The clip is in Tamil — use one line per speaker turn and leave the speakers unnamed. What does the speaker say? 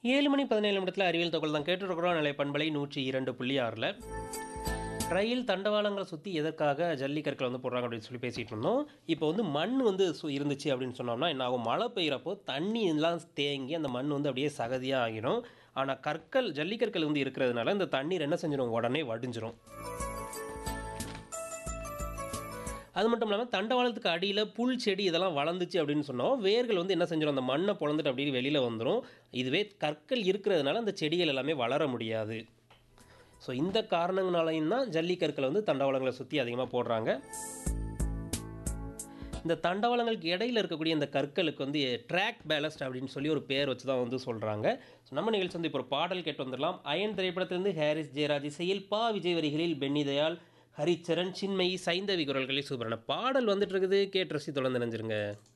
ஏழு மணி பதினேழு நிமிடத்தில் அறிவியல் தகவல் தான் கேட்டுருக்கிறோம் நிலை பண்பலை நூற்றி இரண்டு புள்ளி ஆறில் ரயில் தண்டவாளங்களை சுற்றி எதற்காக ஜல்லிக்கற்களை வந்து போடுறாங்க அப்படின்னு சொல்லி பேசிகிட்டு இருந்தோம் இப்போ வந்து மண் வந்து சு இருந்துச்சு அப்படின்னு சொன்னோம்னா என்ன ஆகும் மழை பெய்கிறப்போ தண்ணி எல்லாம் தேங்கி அந்த மண் வந்து அப்படியே சகதியாக ஆகிடும் ஆனால் கற்கள் ஜல்லிக்கற்கள் வந்து இருக்கிறதுனால இந்த தண்ணீர் என்ன செஞ்சிடும் உடனே வடிஞ்சிரும் அது மட்டும் இல்லாமல் தண்டவாளத்துக்கு அடியில் புல் செடி இதெல்லாம் வளர்ந்துச்சு அப்படின்னு சொன்னோம் வேர்கள் வந்து என்ன செஞ்சிடும் அந்த மண்ணை பொழந்துட்டு அப்படியே வெளியில் வந்துடும் இதுவே கற்கள் இருக்கிறதுனால அந்த செடிகள் எல்லாமே வளர முடியாது ஸோ இந்த காரணங்களாலையும் தான் ஜல்லிக்கற்களை வந்து தண்டவாளங்களை சுற்றி அதிகமாக போடுறாங்க இந்த தண்டவாளங்களுக்கு இடையில இருக்கக்கூடிய இந்த கற்களுக்கு வந்து ட்ராக் பேலஸ்ட் அப்படின்னு சொல்லி ஒரு பேர் வச்சு தான் வந்து சொல்கிறாங்க ஸோ நம்ம நிகழ்ச்சி வந்து இப்போ ஒரு பாடல் கேட்டு வந்துடலாம் அயன் திரைப்படத்திலிருந்து ஹாரிஸ் ஜெயராஜ் இசையில் பா விஜய் வரிகளில் பென்னி தயாள் ஹரிச்சரன் சின்மயி சைந்தவி குரல்களில் சூப்பரான பாடல் வந்துட்டு இருக்குது கேட்டு ரசி தொடர்ந்து நினைஞ்சிருங்க